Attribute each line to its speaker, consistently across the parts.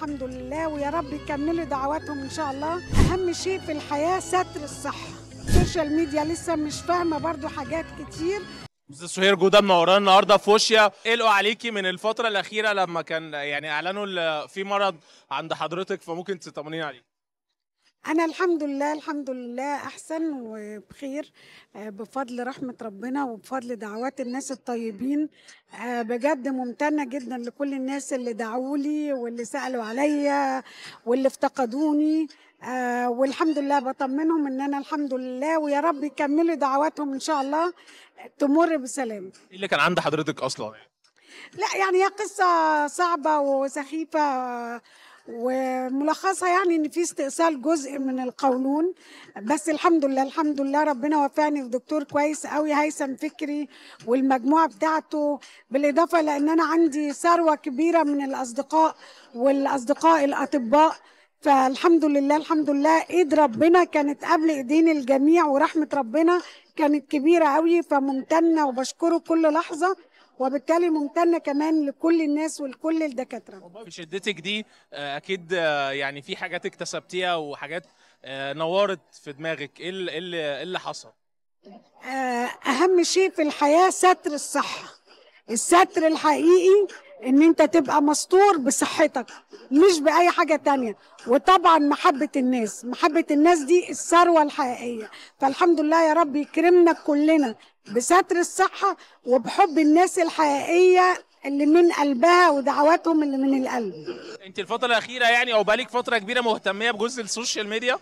Speaker 1: الحمد لله ويا رب يكملوا دعواتهم ان شاء الله اهم شيء في الحياه ستر الصحه السوشيال ميديا لسه مش فاهمه برضو حاجات كتير
Speaker 2: استاذ سهير جوده منورانا النهارده في وشيا قلقوا عليكي من الفتره الاخيره لما كان يعني اعلنوا ال- في مرض عند حضرتك فممكن تطمنينا عليه
Speaker 1: انا الحمد لله الحمد لله احسن وبخير آه، بفضل رحمه ربنا وبفضل دعوات الناس الطيبين آه، بجد ممتنه جدا لكل الناس اللي دعوا لي واللي سالوا عليا واللي افتقدوني آه، والحمد لله بطمنهم ان انا الحمد لله ويا رب يكملوا دعواتهم ان شاء الله تمر بسلام
Speaker 2: ايه اللي كان عند حضرتك اصلا
Speaker 1: لا يعني هي قصة صعبة وسخيفة وملخصها يعني ان في استئصال جزء من القولون بس الحمد لله الحمد لله ربنا وفقني في دكتور كويس قوي هيثم فكري والمجموعه بتاعته بالاضافه لان انا عندي ثروه كبيره من الاصدقاء والاصدقاء الاطباء فالحمد لله الحمد لله ايد ربنا كانت قبل ايدين الجميع ورحمه ربنا كانت كبيره قوي فممتنه وبشكره كل لحظه وبالتالي ممتنه كمان لكل الناس ولكل الدكاتره
Speaker 2: في شدتك دي آه، اكيد آه، يعني في حاجات اكتسبتيها وحاجات آه، نورت في دماغك ايه اللي, إيه اللي, إيه اللي حصل
Speaker 1: آه، اهم شيء في الحياه ستر الصحه الستر الحقيقي ان انت تبقى مستور بصحتك مش باي حاجه تانية وطبعا محبه الناس محبه الناس دي الثروه الحقيقيه فالحمد لله يا رب يكرمنا كلنا بستر الصحه وبحب الناس الحقيقيه اللي من قلبها ودعواتهم اللي من القلب
Speaker 2: انت الفتره الاخيره يعني او بقالك فتره كبيره مهتميه بجزء السوشيال ميديا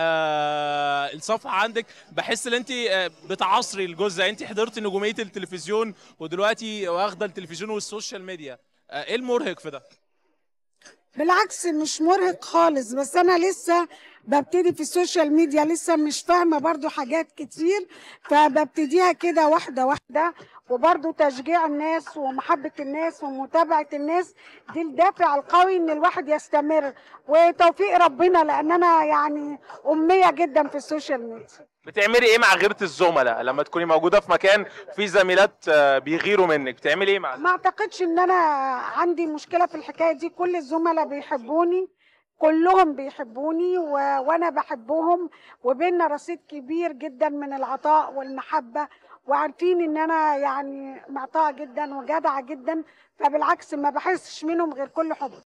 Speaker 2: آه الصفحه عندك بحس ان انت آه بتعصري الجزء انت حضرتي نجوميه التلفزيون ودلوقتي واخده التلفزيون والسوشيال ميديا آه ايه المرهق في ده
Speaker 1: بالعكس مش مرهق خالص بس انا لسه ببتدي في السوشيال ميديا لسه مش فاهمه برضو حاجات كتير فببتديها كده واحده واحده وبرضو تشجيع الناس ومحبه الناس ومتابعه الناس دي الدافع القوي ان الواحد يستمر وتوفيق ربنا لان انا يعني اميه جدا في السوشيال ميديا
Speaker 2: بتعملي ايه مع غيره الزملاء لما تكوني موجوده في مكان في زميلات آه، بيغيروا منك بتعملي ايه مع
Speaker 1: ما اعتقدش ان انا عندي مشكله في الحكايه دي كل الزملاء بيحبوني كلهم بيحبوني و... وانا بحبهم وبيننا رصيد كبير جدا من العطاء والمحبه وعارفين ان انا يعني معطاءه جدا وجدعه جدا فبالعكس ما بحسش منهم غير كل حب